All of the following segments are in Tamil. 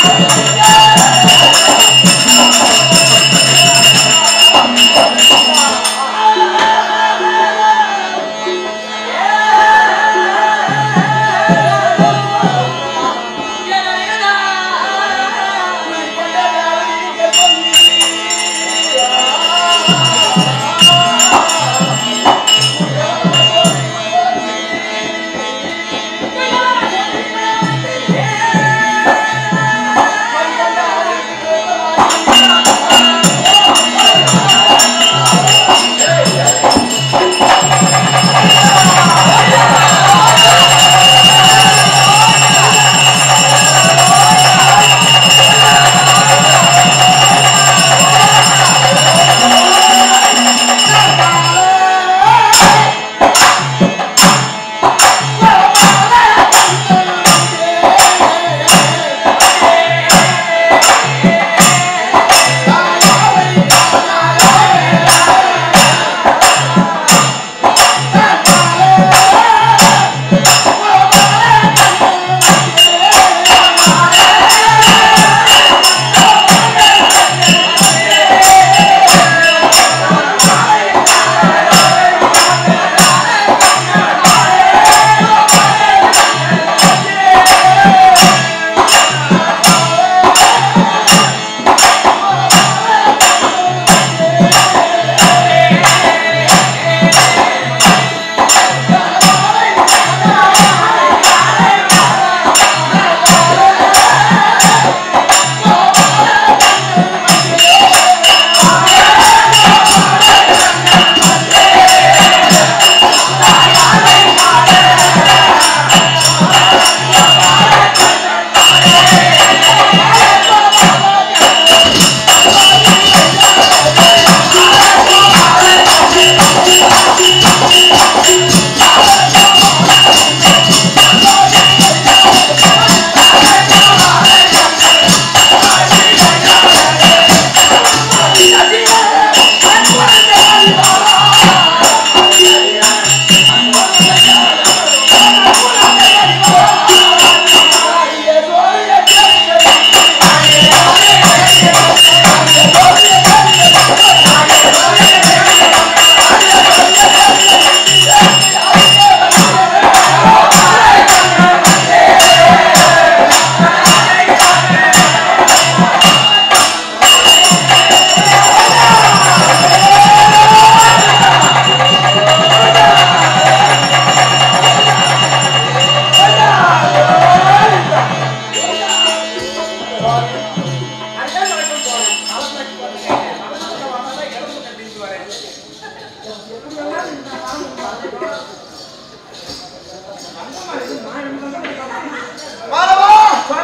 மாணவா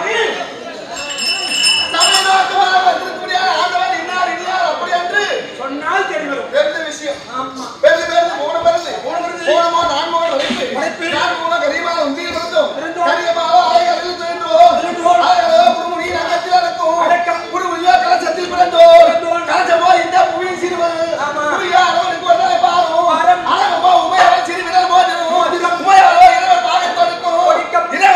தமிழ்நாட்டுமாக வந்திருக்கக்கூடிய ஆண்டவன் இன்னார் இன்னார் அப்படி என்று சொன்னால் தெரியும் தெரிந்த விஷயம் ஆமா பெருந்து பெருந்து மூணு பெருந்து மூணு பெருந்து. மூணுமோ நான்கோ உழைப்பு உழைப்பு. நான்கு மூணோ கரிமால உந்தியில் இருந்தோம் இருந்தோம். கரியமாவோ அலைகளில் துயின்றோம் துயின்றோம். அலைகளோ குடுமுடி நகத்தில் அடக்கும் அடக்கம். குடுமுடியோ கலசத்தில் பிறந்தோம் பிறந்தோம். கலசமோ இந்த புவியின் சிறுவது ஆமா. புவியா அளவனுக்கு ஒன்றை பாரும் பாரம். அழகமோ உமையாளர் சிறுவிரல் மோதிரம் மோதிரம். உமையாளோ இளவர் பாகத் தொடுக்கும் தொடுக்கும். இதை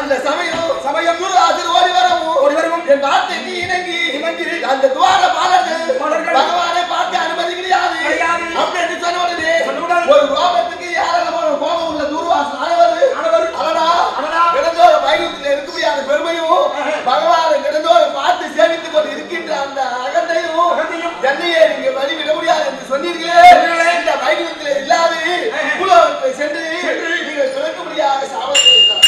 அந்த சமயம் சமயம் குரு ஆசிரியர் ஓடி வரவும் ஓடி வரவும் என் வார்த்தைக்கு இணங்கி இணங்கி அந்த துவார பாலர்கள் பாலர்கள் பகவானை பார்க்க அனுமதி கிடையாது கிடையாது. அப்படின்னு சொன்ன உடனே சொன்னவுடன் ஒரு கோபத்துக்கு யாரால கோபம் உள்ள துர்வாசன் ஆனவர் ஆனவர் அடடா அடடா. கிடந்தோர வைகுந்தத்தில் இருக்க முடியாத பெருமையும் பகவானை கிடந்தோர பார்த்து சேவித்துக் கொண்டு இருக்கின்ற அந்த அகந்தையும் அகந்தையும் என்னையே நீங்க வழிவிட முடியாது என்று சொன்னீர்களே சொன்னீர்களே. இந்த வைகுந்தத்தில் இல்லாது பூலோகத்தை சென்று சென்று நீங்கள் பிறக்க முடியாத சாபத்தை பெற்றார்.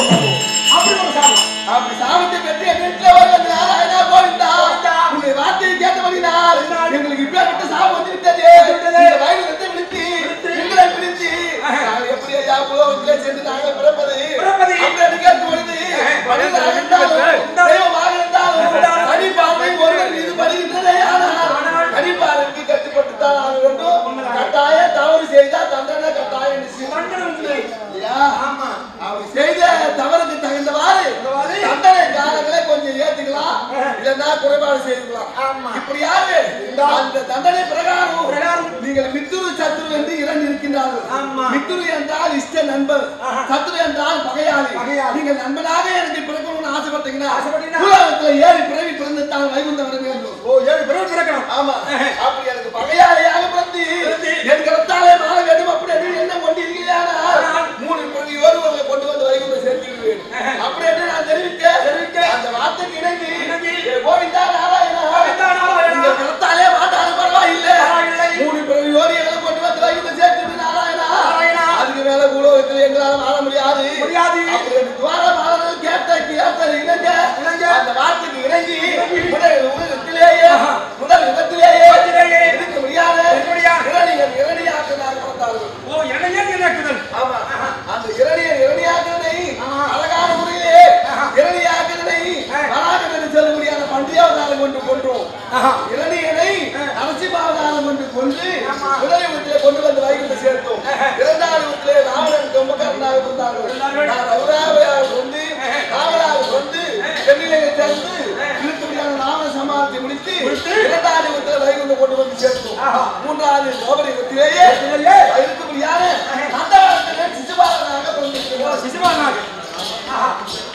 அப்படி ஒரு சாபம் அப்படி சாபத்தை பெற்று என் வீட்டில் வருவது நாராயணா கோவிந்தா கோவிந்தா. உங்களுடைய வார்த்தையை கேட்டபடினால் இருந்தால் எங்களுக்கு இப்பேற்பட்ட சாபம் வந்து விட்டது விட்டது. இந்த வைகுந்தத்தை விடுத்து எங்களை பிரித்து நாங்கள் எப்படி ஐயா பூலோகத்திலே சென்று நாங்கள் பிறப்பது பிறப்பது. அப்படின்னு கேட்கும் பொழுது மனிதனாக இருந்தாலும் தெய்வமாக இருந்தாலும் தனி பார்வை ஒருவர் மீது படுகின்றதே ஆனால் தனி பார்வைக்கு கட்டுப்பட்டு தான் ஆக வேண்டும் கட்டாய தவறு செய்தால் தண்டனை கட்டாயம் நிச்சயம். தண்டனை உண்டு. இல்லையா? ஆமா அவர் செய்த தவறுக்கு தகுந்தவாறு தகுந்தவாறு தண்டனை காலங்களை கொஞ்சம் ஏத்துக்கலாம் இல்லைன்னா குறைபாடு செய்துக்கலாம் ஆமா. இப்படியாக அந்த தண்டனை பிரகாரம் பிரகாரம் நீங்கள் மித்துரு சத்துரு என்று இரண்டு இருக்கின்றார்கள் ஆமா. மித்துரு என்றால் இஷ்ட நண்பர் ஆஹா. சத்துரு என்றால் பகையாளி பகையாளி. நீங்கள் நண்பனாக எனக்கு பிறக்கணும்னு ஆசைப்பட்டீங்கன்னா ஆசைப்பட்டீங்கன்னா? உலகத்துல ஏறி பிறவி பிறந்து தான் வைகுந்தம் வர வேண்டும் ஓ ஏழு பிறகு பிறக்கணும் ஆமா அப்படி எனக்கு பகையாளியாக பிறந்து பிறந்து என் கரத்தாலே மாற வேண்டும் அப்படி என்று எண்ணம் கொண்டிருக்கிறீர்கள் மூணு பிறகு ஒருவர்களை கொண்டு வந்து வைகுந்தம் சேர்த்துக்கிறேன் அப்படி என்று நான் தெரிவித்தேன் தெரிவிக்க. அந்த வார்த்தைக்கு இணங்கி இணங்கி. ஏ கோவிந்தா நாராயணா கோவிந்தா நாராயணா. இந்த கரத்தாலே மாட்டாலும் பரவாயில்லை பரவாயில்லை. மூணு பிறகு ஓரியங்களை கொண்டு வந்து வைகுந்தம் சேர்த்துட்டு நாராயணா நாராயணா. அதுக்கு மேல பூலோகத்தில் எங்களால் வாழ முடியாது முடியாது. அப்படி என்று துவார பாலர்கள் கேட்ட கேட்ட இணங்க இணங்க. அந்த வார்த்தைக்கு இணங்கி முதல் உலகத்திலேயே ஆஹா. முதல் யுகத்திலேயே உலகத்திலேயே இருக்க முடியாத இருக்க முடியாது. இரணியர் இரணியாக்கினார் பிறந்தார்கள் ஓ என்னையே நினைக்குதல் ஆமா அந்த இரணியர் இரணியாக்கினை ஆஹா. அழகான முறையிலே ஆஹா. இரணியாக்கினை ஆ. வராகம் என்று சொல்லக்கூடியான பண்டியாவதாரம் கொண்டு கொன்றோம் ஆஹா. இரணியனை ஆ. நரசிம்மாவதாரம் கொண்டு கொன்று ஆமா. முதல் யுகத்திலே கொண்டு வந்து வைகுண்ட சேர்த்தோம் இரண்டாவது யுகத்திலே ராவணன் கும்பகர்ணனாக இருந்தார்கள் இருந்தார்கள். நான் ரகுராவையாக கொண்டு ராவணாக கொண்டு சென்னிலையை சேர்ந்து இருக்கக்கூடியான ராவண சமாளத்தை முடித்து முடித்து. இரண்டாவது யுகத்திலே வைகுண்டம் கொண்டு வந்து சேர்த்தோம் ஆஹா. மூன்றாவது கோபுர யுகத்திலேயே யுகத்திலேயே இருக்கக்கூடியான நந்தவனத்திலே சிசுபாலனாக பிறந்திருக்கிறார் சிசுபாலனாக ஆஹா.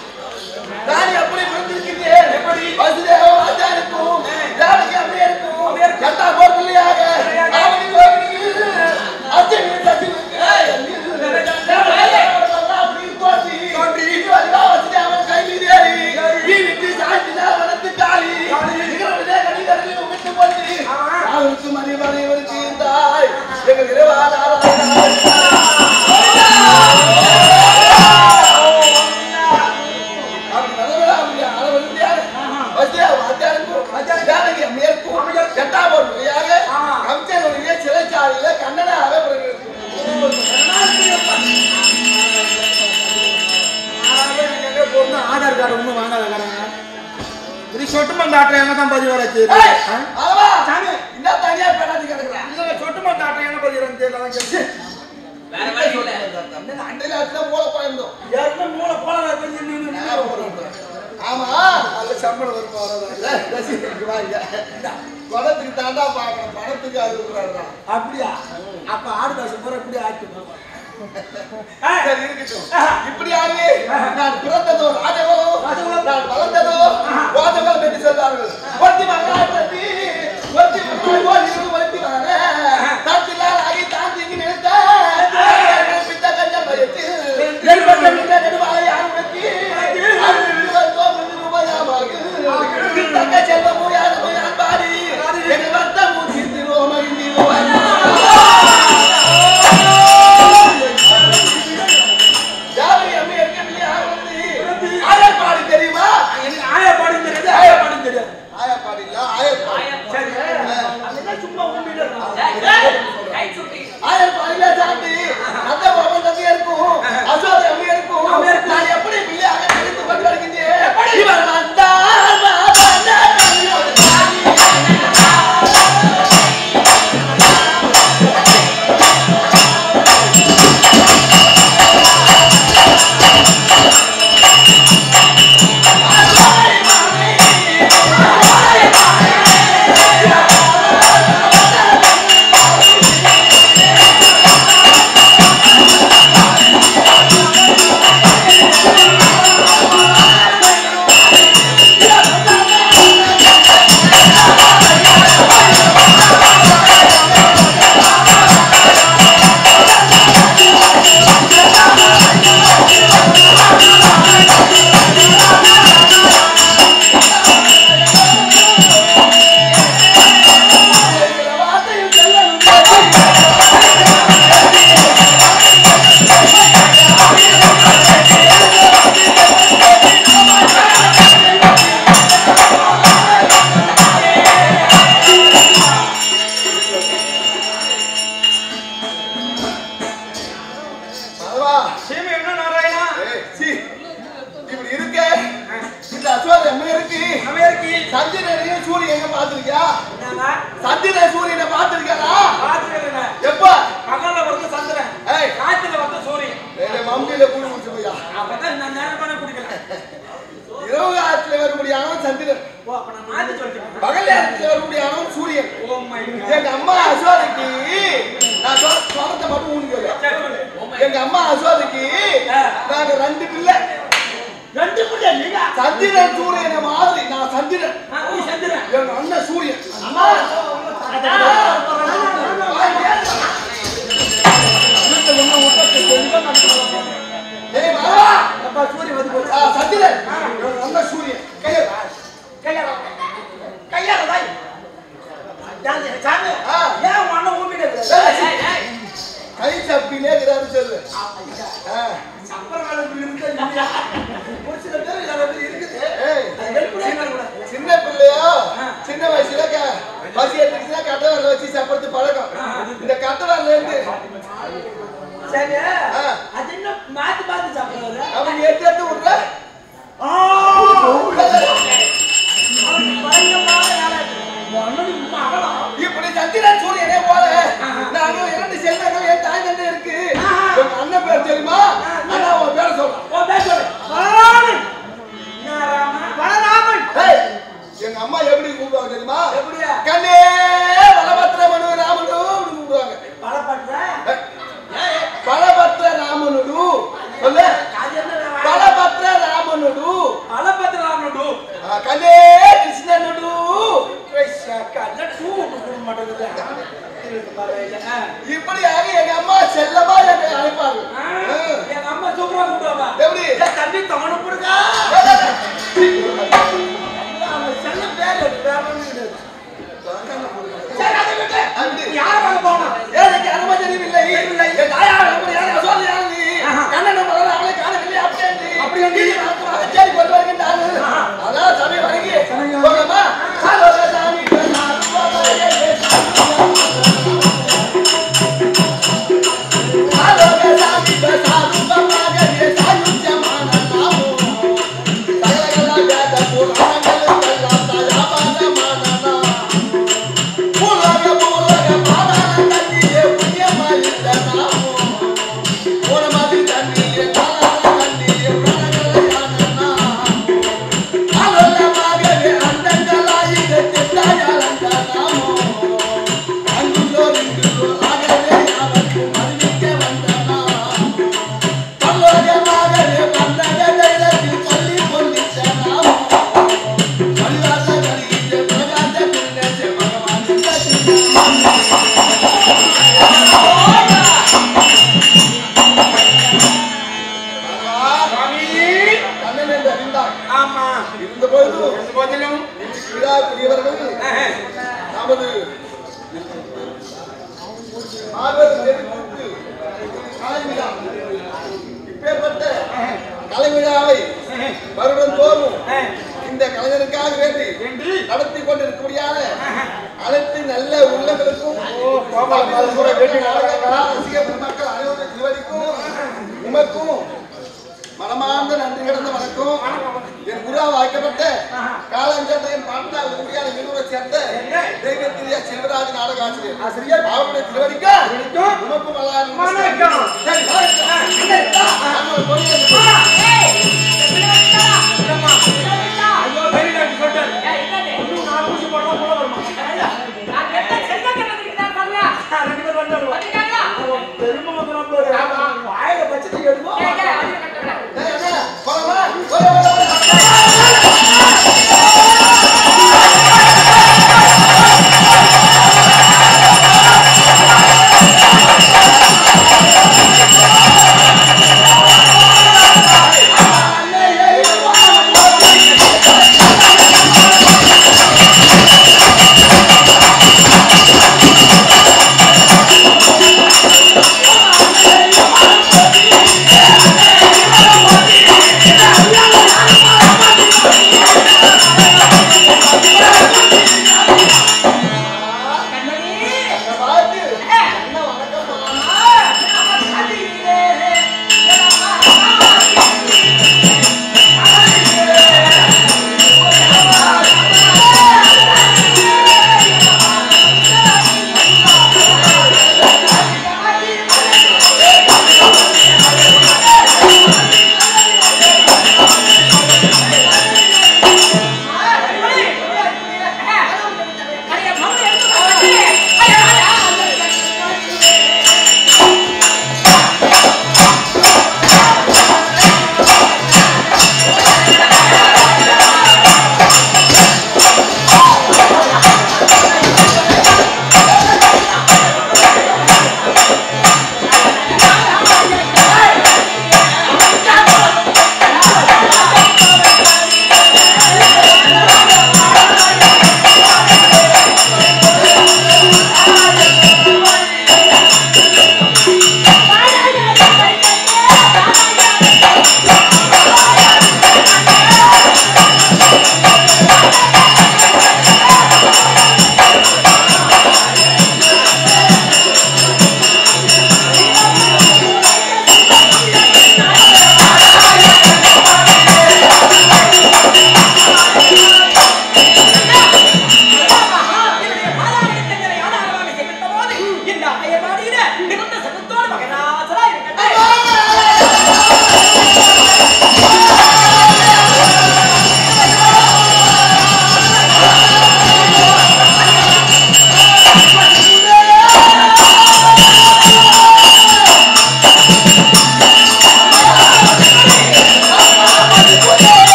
நான் எப்படி பிறந்திருக்கின்றேன் எப்படி? வசுதேவ ராஜாவுக்கும் ஜானகி அம்மையாருக்கும் அம்மையாருக்கும் கட்டா போர் பிள்ளையாக பிள்ளையாக ராவணி கோவிலில் அர்ஜுனி சசிவுக்கு தோன்றி தோன்றி. இதுவரைக்கும் வசுதேவன் கை மீது ஏறி வீணிட்டு சாய்ந்தினார் வனத்து காளி காளி. நிகழ்விலே கடிதங்களில் உமிட்டு போட்டு ஆமா. அவருக்கு மணிமணி இவருக்கு இருந்தாய் எங்கள் இறைவாதார அப்படி வரவே அப்படி அளவெடுத்து யாரு? வசுதேவ வாத்தியாருக்கும் ஜானகி அம்மையாருக்கும் எட்டாம் ஒரு வழியாக ஆமா. கம்சனுடைய சிறைச்சாலையில கண்ணனாக பிறகு ஆதார் கார்டு ஒன்றும் வாங்காதக்காரங்க இது சொட்டுமந்த ஆட்டை என்ன தான் பதிவு வர ஏய், அதவா, சாமி. என்ன தனியா பேடாதி கிடக்குறா? சொட்டுமந்த ஆட்டை என்ன பதிவு வர தெரியல கேட்டு வேற வழி இல்ல அந்த அண்டையில வச்சுதான் மூளை குழம்பும். ஏற்கனவே மூளை போல கொஞ்சம் நின்று ஞாபகம் வரும். ஆமா நல்ல சம்பளம் வருமா வராதா? ஏய், ரசி, இங்க வா இங்க. குடத்துக்கு தாண்டா பார்க்கணும் பணத்துக்கு அது விடுறாருடா. அப்படியா அப்ப ஆடு காசு பூரா இப்படி ஆக்கி சரி, இருக்கட்டும். இப்படியாகவே நான் பிறந்ததோ ராஜகுலம், ராஜகுலம். நான் வளர்ந்ததோ கோதகுலம் என்று சொல்வார்கள். ஒருத்தி மகளாய் பிறந்து, ஒருத்தி மகளாய் போல் இருந்து ஒருத்தி மகனே. தத்திலால் ஆகி தான் தீங்கி நினைத்த, பித்த கஞ்சல் பயத்தில், நெருப்பற்ற மிக்க நெடுவாளை யார் உனக்கு? அருள் வந்தோம் என்று உபயமாக. தக்க செல்வமும் யாரும் யான் பாடி, எங்கள் வர்த்தமும் தீர்த்திடுவோம், மகிழ்ந்திடுவோம். ஜானகி அம்மையாருக்கு பிள்ளையாக வந்து, ஆயர்பாடி தெரியுமா எனக்கு ஆயா பாடும் தெரியாது ஆயா பாடும் தெரியாது அப்பதான் நான் நேரம் பண்ண குடிக்கல இரவு காலத்துல வரக்கூடிய ஆணவன் சந்திரன் ஓ அப்ப நான் மாத்தி சொல்லிட்டேன் பகல் நேரத்துல வரக்கூடிய ஆணவன் சூரியன் ஓ மை எங்க அம்மா அசோதைக்கு நான் சொ- சொன்னதை மட்டும் ஊனிக்கல காட் எங்க அம்மா அசோதைக்கு நாங்க ரெண்டு பிள்ளை ரெண்டு பிள்ளை நீங்க சந்திரன் சூரியனை மாதிரி நான் சந்திரன் ஆ, நீ செஞ்சுறேன் எங்க அண்ணன் சூரியன் அம்மா ஏய் மாமா அப்பா சூரிய வந்து போச்சு ஆ, சந்திரன் எங்க அண்ணன் சூரியன் கையை கையால கையால தாய் ஜாதி சாமி ஆ. ஏன் உன் அண்ணன் ஊம்பிட்டு ஏய், கை சப்பினே இருக்கிறாரு சொல்லு ஆ. சப்பர வேலை இருக்கு இல்லையா? ஒரு சில பேர் சில பேர் இருக்குது ஏய், அது வெளிப்படையா இருக்கக்கூடாது. சின்ன பிள்ளையோ சின்ன வயசுல க- பசி எடுத்துச்சுன்னா கட்ட வரல வச்சு சாப்பிடுறது பழக்கம் இந்த கட்ட வரல இருந்து சரி ஆ. அது என்ன மாத்தி மாத்தி சாப்பிடுறாரு அவன் எடுத்து எடுத்து விடுற இப்படி சந்திரன் சூரியனே போல நானும் இரண்டு செல்வங்கள் என் தாய் தந்தை இருக்கு உங்க அண்ணன் பேர் தெரியுமா அண்ணா உன் பேரை சொல்றேன் ஏய், எங்க அம்மா எப்படி கூப்பிடுவாங்க தெரியுமா எப்படியா? கண்ணே பலபத்திர மனு ராமனு அப்படி கூப்பிடுவாங்க ஏய், பலபத்திர ராமனுடு சொல்லு பலபத்திர ராமனுடு ஆ, கண்ணே கிருஷ்ணனுடு இப்படியாக எங்க அம்மா செல்லமா என்னை அழைப்பாங்க ம். எங்க அம்மா சூப்பரா கூப்பிடுவாங்க எப்படி தம்பி தவணை கொடுங்க அவங்க செல்ல பேர் அது, வேற ஒண்ணும் கிடையாது. சரி, அதை விட்டு, அப்படி. யாரை பார்க்க போகணும்? எனக்கு அனுமதி தெரியவில்லை என் தாயார் எப்படி யாரை சொல்லி யாரு கண்ணனை முதல்ல அவளை காணவில்லை அப்படி அப்படி வந்து சரி கொண்டு வருகின்றாரு அதான் சபை வணங்கி போகலாமா சாலோக சாமி சாலோக சாமி சாருபமாக சாயுஜமான நாமோ சகலகலா வேத புராணங்களுக்கெல்லாம் தயாபாகமான நாம் பூலோக பூலோக பாதாள தண்ணியே புண்ணியமாயிருந்த நாமோ பூனமதி தண்ணியே காலால தண்ணியே பிரணகலையான நாம் ஆலோலமாகவே அண்டங்களாயிர திட்டாயாலந்த நாமோ அங்குள்ளோர் இங்குள்ளோர் ஆகவே யாவர்க்கும் அறிவிக்க வந்த நாம் பல்லோகமாகவே பந்தக தைலத்தில் பள்ளி கொண்டிட்ட நாமோ பல்லாத கலியிலே பிரகாச பின்னே பகவான் கண்ணன் என்று அறிந்தார் ஆமா இருந்த பொழுது இந்த போதிலும் விழாக்குரியவர்கள் ஆஹ், நமது மாபெரும் நெருப்புக்கு கலை விழா இப்பேற்பட்ட கலை விழாவை வருடம் தோறும் ஆஹ், இந்த கலைஞருக்காக வேண்டி என்று நடத்தி கொண்டிருக்கக்கூடியான அனைத்து நல்ல உள்ளங்களுக்கும் கோபால் கூட வேண்டி ரசிக பெருமக்கள் அனைவரும் திருவடிக்கும் உமக்கும் மனமார்ந்த நன்றி கிடந்த வணக்கம் என் குருவாக வாய்க்கப்பட்ட காலஞ்சேட்ட என் பாட்டா உரிமையான நிறுவன சேர்ந்த தெய்வத்திரிய செல்வராஜ் நாடக ஆசிரியர் ஆசிரியர் அவருடைய திருவடிக்கா திருவடிக்கும் உமக்கும் மலர் வணக்கம். சரி, வணக்கம். நம்ம கொண்டு என்னம்மா? ஐயோ, பெரிய டாக்டர் சொல்லிட்டாரு. இன்னும் நாலு ஊசி போட்டா போல வருமா? ஆ, ரெண்டு பேர் வந்தாரு. அவன் பெருமை வந்துடும் பாரு. வாயில பச்சை எடுப்போம் ஏய், என்ன? போலாமா? போலாம், போலாம், போலாம். Hey!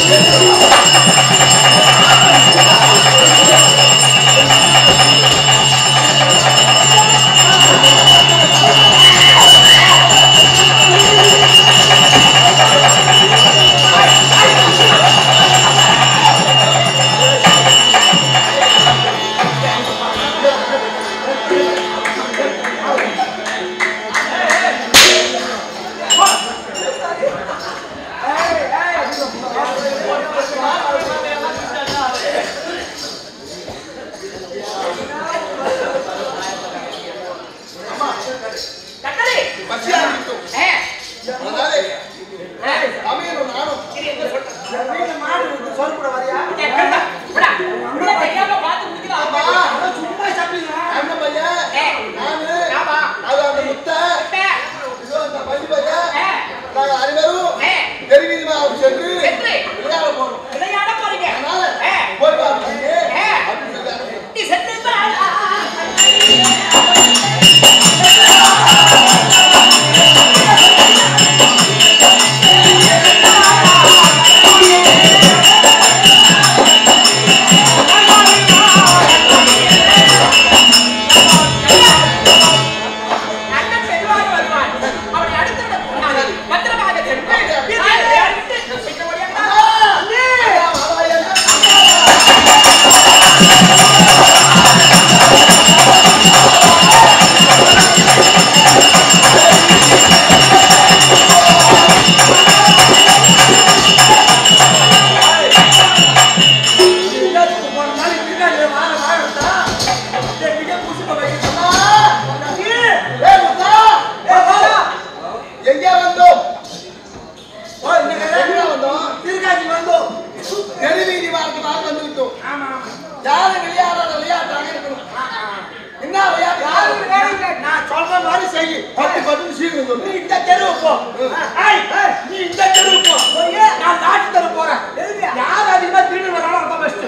கட்டளை பசியா இருக்கும் ஏ அதனாலே அமையணும் நானும் வீட்டுல மாடு இருக்கு, சொல்லுடா வரியா? ஏ கண்டா விடா விடா தெரியாம பார்த்து முடிக்கலாம் ஆமா அதான் சும்மா சாப்பிடுங்க. அண்ணன் பையன் ஏய். நானு ஆமா. அது அந்த முத்தை ஏ இதோ அந்த பள்ளி பையன் ஏ நாங்க அனைவரும் ஏ தெருவீதி மாவட்டம் சென்று சென்று. விளையாட போறோம் விளையாட போறீங்க அதனால ஏ போய் பாருங்க ஏ. அப்படின்னு சொல்லி அனுப்பி நீ சென்று பா அண்ணன் மெதுவாக வருவான் அவனை அடுத்து விட கூடாது பத்திரமாக சென்று வீட்டில் விளையாடிவிட்டு பின்ன ஓடியாங்க. வீட்டுக்கு போன நாளைக்கு பின்னாடி வார வாரம்டா. டேய், விஜய் புசுக்க வைக்கிறா. ஏய் முத்தா ஏய், வாடா. எங்கே வந்தோம் ஓ, இந்த கதை. எங்கே வந்தோம் திருக்காட்சி வந்தோம். தெருவீதி மாவட்டமாக வந்து விட்டோம் ஆமா. யாரும் விளையாடாத விளையாட்டாக இருக்கணும் என்ன விளையாட்டு யாரும் வேலையில்லை. நான் சொல்ற மாதிரி செய்யு. பத்து பத்து சீக்கிரம் நீ சொல்லு இந்த தெருவுக்கு போ. ஏய், ஏய், நீ இந்த தெருவுக்கு போ. நான் நாட்டு தெரு போறேன். யார் அதிகமா திருடி வராங்களோ அதான் best.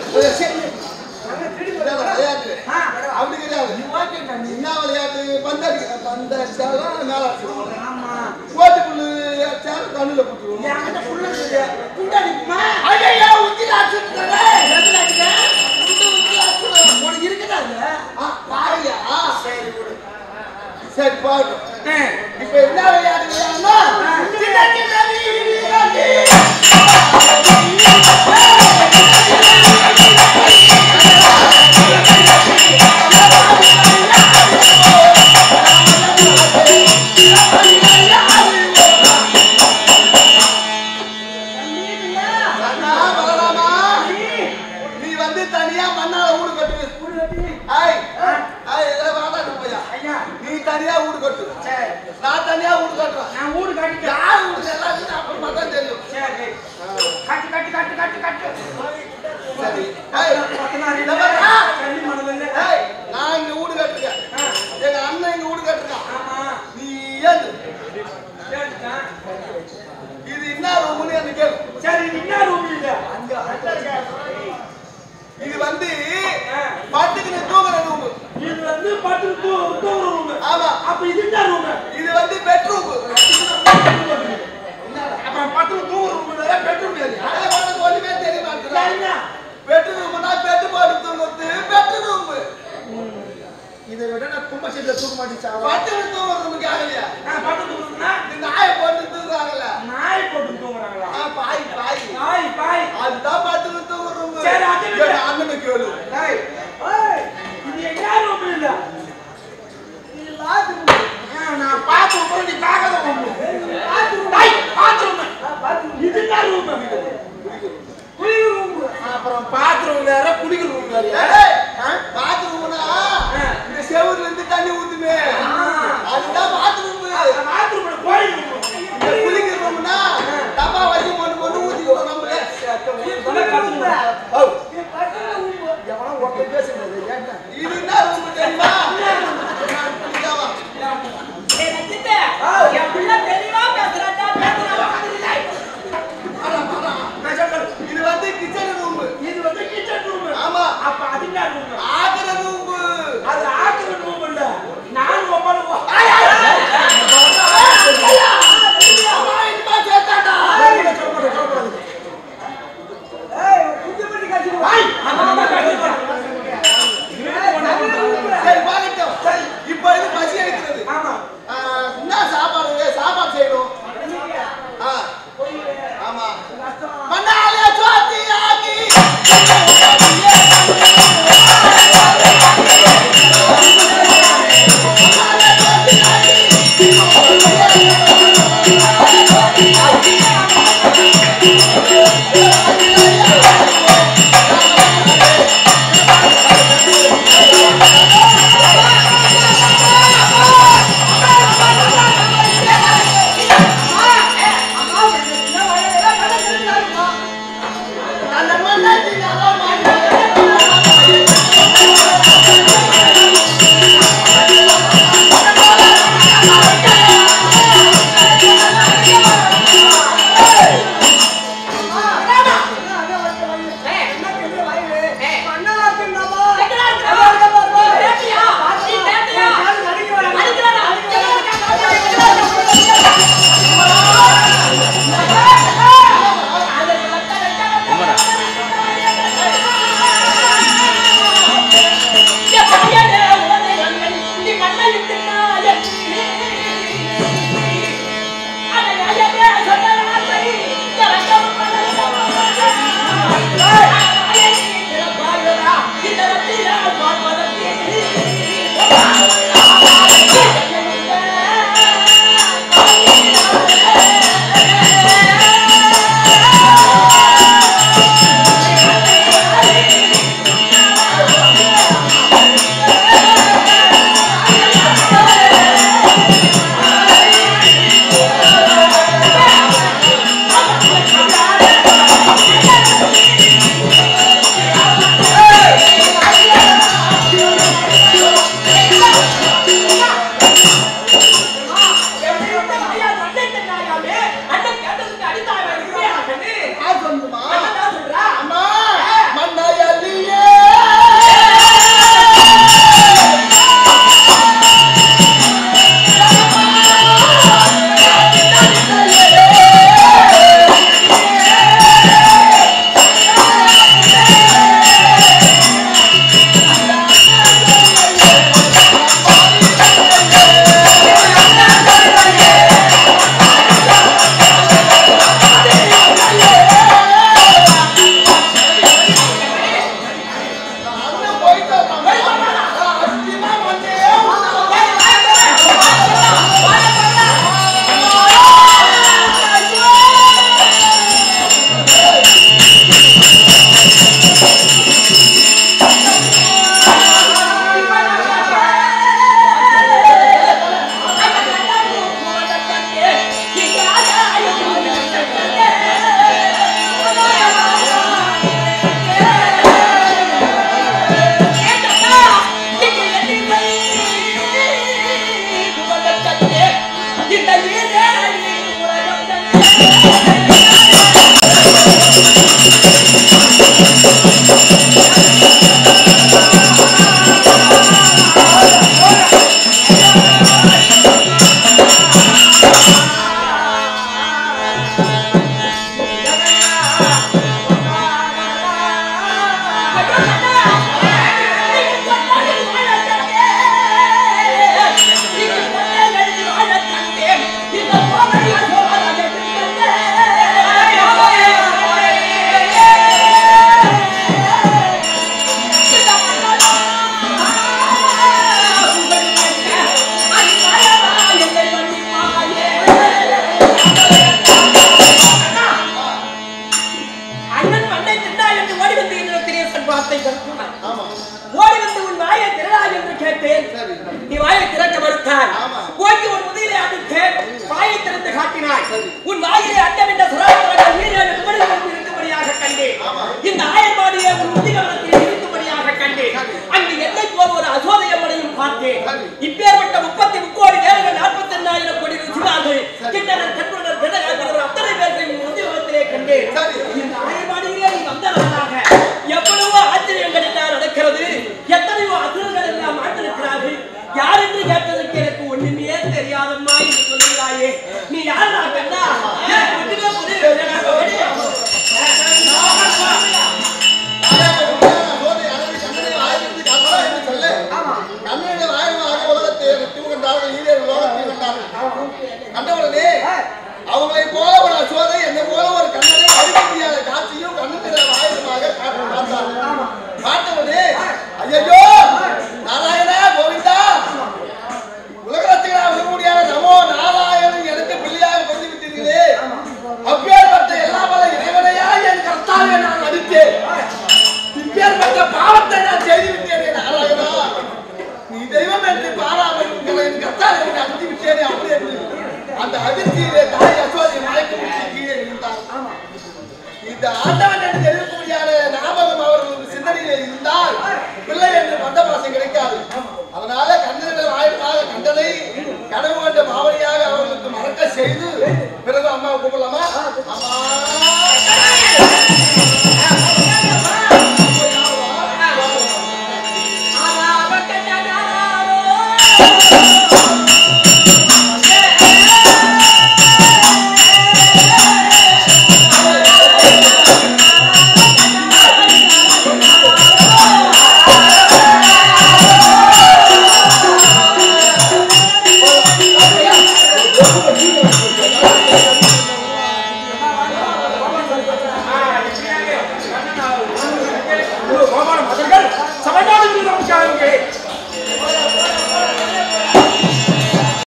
இதான் விளையாட்டு ஆ, அப்படி கிடையாது நீ ஓகேடா நீ. என்ன விளையாட்டு பந்தடி பந்தடிச்சாலும் மேல அடிச்சிருவோம் ஆமா. ஓட்டுக்குள்ளு அடிச்சாலும் கண்ணுல குத்துருவோம் என்கிட்ட புள்ள இருக்குது. குண்டா அடிக்குமா? ஐயா உச்சில அடிச்சுட்டு எதுல அடிக்க? உனக்கு இருக்குதா அது? பாருயா சரி, விடு. சரி பாரு ஏய், இப்ப என்ன விளையாட்டு விளையாடணும்னா சின்ன சின்ன விளையாட்டு. அண்ணா, பலராமா, நீ வந்து தனியா மண்ணால வீடு கட்டு ஐய், ஐய், இதை வேண்டாம் போயா ஐயா, நீ தனியா வீடு கட்டு சரி. நான் தனியா வீடு கட்டுறேன் நான் வீடு கட்டிட்டேன். யார் வீடு எல்லாத்தையும் அப்புறமா தான் தெரியும் சரி. கட்டு, கட்டு, கட்டு, கட்டு, கட்டு. சரி ஐய், பத்தினாறு இந்த இல்லை. பாரு, ஆ, தண்ணி மணல் இல்லை. ஏய், நான் இங்க வீடு கட்டுறேன் ஆ, எங்க அண்ணன் இங்க வீடு கட்டுறான் ஆமா. நீ ஏது சரிதான். இது என்ன ரூம்னு எனக்கு கேளு சரி, இது என்ன room இது? இது வந்து ஆ, பத்துக்கு தூங்குற ரூம் இது வந்து படுத்து தூ- தூங்குற room. ஆமா அப்ப இது என்ன room? இது வந்து பெட்ரூம் அப்புறம் படுத்து தூங்குற room வேற, bedroom வேறயா? உனக்கு ஒண்ணுமே தெரிய மாட்டேங்குது சரிங்க. பெட்ரூம்னா பெட்டு போட்டு தூங்குறது பெட்ரூம் இதை விட நான் கும்ப சீட்ல தூக்க மாட்டேன் பத்து தூங்குறதுக்கு ஆகலையா படுத்து தூங்குறதுன்னா இந்த நாயை போட்டு தூங்குறாங்கல்ல நாய் போட்டு தூங்குறாங்களா ஆ, பாய் பாய் நாய் பாய் அதுதான் பத்து தூங்குறோம் சரி, அது விடு. அண்ணனை கேளு ஏய், ஏய், இது என்ன room இல்ல இது bathroom. ஆ, நான் bathroom போய் நீ பார்க்காத room. டேய், bathroom. இது என்ன room? குளிக்கிற room. அப்புறம் bathroom வேற குளிக்கிற room வேறயா? ஏய், ஆ? பாத்ரூம்னா இந்த செவுர்ல இருந்து தண்ணி ஊத்துமே ஆ. அதுதான் பாத்ரூம் அந்த bathroom ல கோயில் room. இந்த குளிக்கிறோம்னா டப்பா வச்சு ஒண்ணு ஒண்ணு ஊத்திக்கணும் நம்மளே இதெல்லாம் கத்துக்கணும். ஓ, எவனோ ஒருத்தன் பேசுறது, ஏன்டா? இது என்ன ரூம் தெரியுமா இதாவா? ஏய், ரஞ்சித்து, என் பிள்ளை தெளிவா பேசுறான்டா, பேசுறான். வாடா, வாடா, அண்ணன் மண்ணை தின்னாய் என்று ஓடி வந்து என்னிடத்திலே செல்வார்த்தை கற்குனார் ஆமா ஓடி வந்து உன் வாயை திறடா என்று கேட்டேன் சரி நீ வாயை திறக்க மறுத்தாய் ஆமா. ஓங்கி உன் முதியிலே அடித்தேன் வாயை திறந்து காட்டினாய் உன் வாயிலே அண்டம் என்ற சுறாக்கள் வீரர் குமரி வந்து இருக்கும்படியாக கண்டேன் ஆமா. இந்த ஆயர்பாடியை உன் முதிகவனத்தில் இருக்கும்படியாக கண்டேன் அங்கு என்னை போல் ஒரு அசோதயமனையும் பார்த்தேன் சரி. இப்பேற்பட்ட முப்பத்தி முக்கோடி தேவர்கள் நாற்பத்தி எண்ணாயிரம் கோடி ருசிவார்கள் கிண்ணனர் கண்ணுடர் பின்னகர் அத்தனை பேர்களையும் முதிகவனத்திலே கண்டேன் சரி. இந்த ஆயர்பாடியிலே நீ வந்தவர்களாக எவ்வளவோ ஆச்சரியங்கள் எல்லாம் நடக்கிறது எத்தனையோ அசுரர்கள் எல்லாம் மாட்டிருக்கிறார்கள் யார் என்று கேட்டதற்கு எனக்கு ஒண்ணுமே தெரியாதம்மா என்று சொல்லுகிறாயே நீ யார் நான் கண்டா எனக்கு ஒண்ணுமே புரியவில்லை. நான் வெளியே கண்டவுடனே அவங்களை போல ஒரு அசோதை என்னை போல ஒரு கண்ணனை அழிக்க முடியாத காட்சியும் கண்ணு ஆயுதமாக பார்த்தார் பார்த்தவுடனே ஐயோ நாராயணா கோவிந்தா உலகத்தில் முடியாத நமோ நாராயணன் எனக்கு பிள்ளையாக கொண்டு இந்த ஆண்டவன் என்று தெரிவிக்க முடியாத ஞாபகம் அவர்களுக்கு சிந்தனையில் இருந்தால் பிள்ளை என்று மந்த பாசம் கிடைக்காது அதனால கண்ணனிடம் ஆயிரமாக கண்டதை கனவு கண்ட பாவனையாக அவர்களுக்கு மறக்க செய்து பிறகு அம்மாவை கூப்பிடலாமா அம்மா